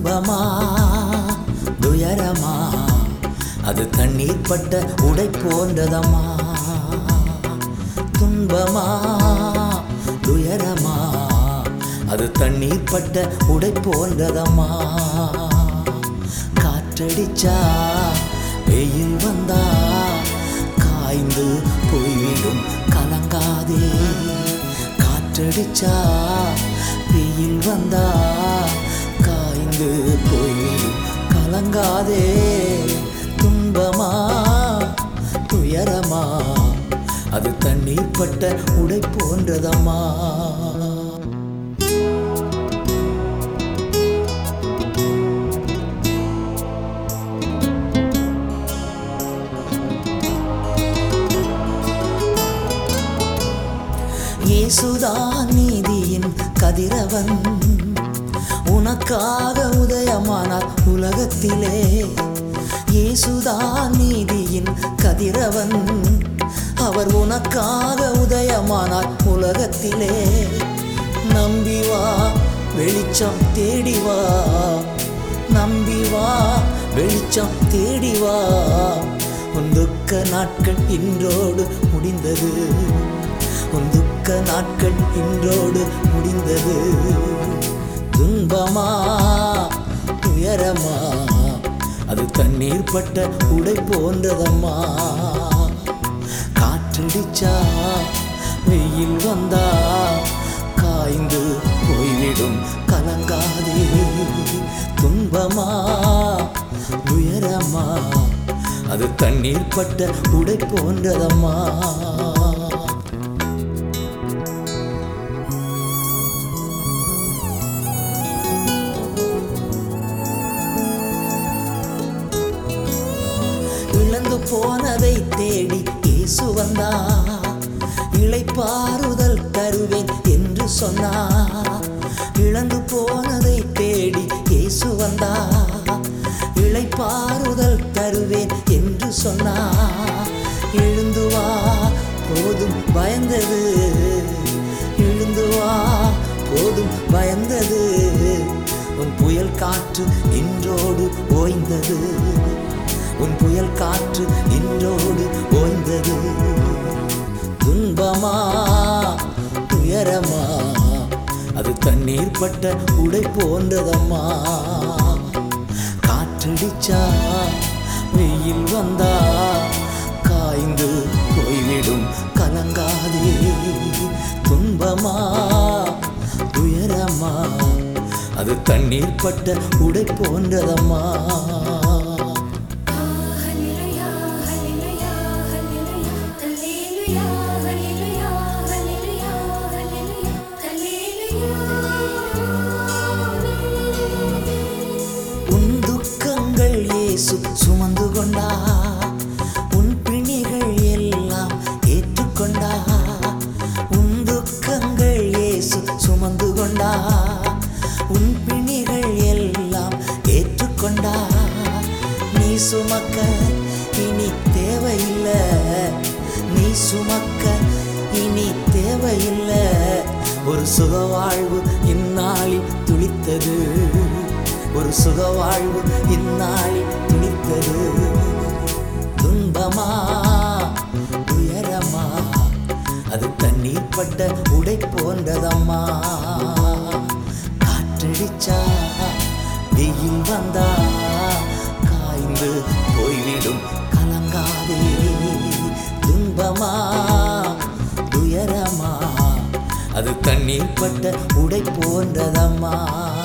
துன்பமா துயரமா அது தண்ணீர் பட்ட உடை போன்றதம்மா துன்பமா துயரமா அது தண்ணீர் பட்ட உடை போன்றதம்மா காற்றடிச்சா வெயில் வந்தா காய்ந்து போய்விடும் கலங்காதே காற்றடிச்சா வெயில் வந்தா காய்ந்து போய்விடும் கலங்காதே துன்பமா துயரமா அது தண்ணீர் பட்ட உடை போன்றதம்மா இயேசுதான் நீதியின் கதிரவன் உனக்காக உதயமானார் உலகத்திலே இயேசுதான் நீதியின் கதிரவன் அவர் உனக்காக உதயமானார் உலகத்திலே நம்பி வா வெளிச்சம் தேடி வா நம்பி வா வெளிச்சம் தேடி வா உன் துக்க நாட்கள் இன்றோடு முடிந்தது உன் துக்க நாட்கள் இன்றோடு முடிந்தது துன்பமா துயரமா அது தண்ணீர் பட்ட உடை போன்றதம்மா காற்றடிச்சா வெயில் வந்தா காய்ந்து போய்விடும் கலங்காதே துன்பமா துயரமா அது தண்ணீர் பட்ட உடை போன்றதம்மா இழந்து போனதை தேடி இயேசு வந்தா இளைப்பாறுதல் தருவேன் என்று சொன்னா இழந்து போனதை தேடி இயேசு வந்தா இளைப்பாறுதல் தருவேன் என்று சொன்னா எழுந்து வா போதும் பயந்தது எழுந்து வா போதும் பயந்தது உன் புயல் காற்று இன்றோடு ஓய்ந்தது உன் புயல் காற்று இன்றோடு ஓய்ந்தது துன்பமா துயரமா அது தண்ணீர் பட்ட உடை போன்றதம்மா காற்றடிச்சா வெயில் வந்தா காய்ந்து போய்விடும் கலங்காதே துன்பமா துயரமா அது தண்ணீர் பட்ட உடை போன்றதம்மா ஹல்லேலூயா ஹல்லேலூயா ஹல்லேலூயா ஹல்லேலூயா ஹல்லேலூயா ஹல்லேலூயா ஹல்லேலூயா உன் துக்கங்கள் இயேசு சுமந்து கொண்டா உன் பிணிகள் எல்லாம் ஏற்றுக்கொண்டா உன் துக்கங்கள் இயேசு சுமந்து கொண்டா உன் பிணிகள் எல்லாம் ஏற்றுக்கொண்டா நீ சுமக்க இனி தேவையில்லை நீ சுமக்க இனி தேவையில்லை ஒரு சுக வாழ்வு இந்நாளில் துளித்தது ஒரு சுக வாழ்வு இந்நாளில் துளித்தது துன்பமா துயரமா அது தண்ணீர் பட்ட உடை போன்றதம்மா காற்றடிச்சா வெயில் வந்தா காய்ந்து போய்விடும் கலங்காதே துன்பமா துயரமா அது தண்ணீர் பட்ட உடை போன்றதம்மா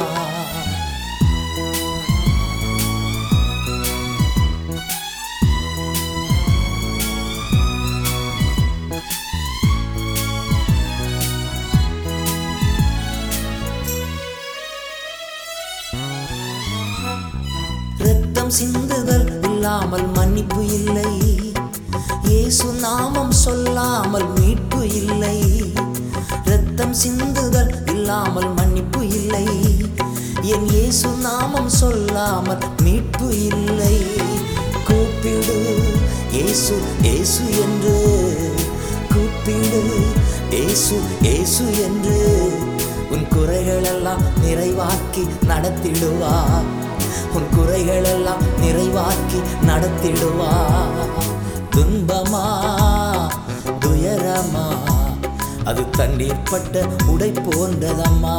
ரத்தம் சிந்துதல் இல்லாமல் மன்னிப்பு இல்லை இயேசு நாமம் சொல்லாமல் மீட்பு இல்லை ரத்தம் சிந்துதல் இல்லாமல் மன்னிப்பு இல்லை என் இயேசு நாமம் சொல்லாமல் மீட்பு இல்லை கூப்பிடு இயேசு இயேசு என்று கூப்பிடு இயேசு இயேசு என்று உன் குறைகளெல்லாம் நிறைவாக்கி நடத்திடுவார் உன் குறைகளெல்லாம் நிறைவாக்கி நடத்திடுவார் துன்பமா துயரமா அது தண்ணீர் பட்ட உடை போன்றதம்மா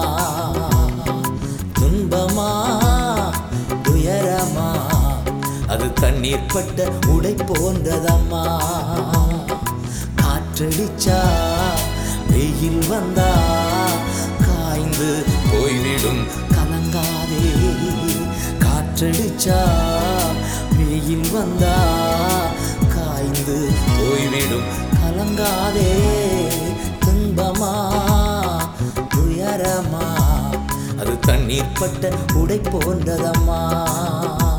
துன்பமா துயரமா அது தண்ணீர் பட்ட உடை போன்றதம்மா காற்றடிச்சா வெயில் வந்தா காய்ந்து போய்விடும் கலங்காதே காற்றடிச்சா வெயில் வந்தா காய்ந்து போய்விடும் கலங்காதே துன்பமா துயரமா அது தண்ணீர் பட்ட உடை போன்றதம்மா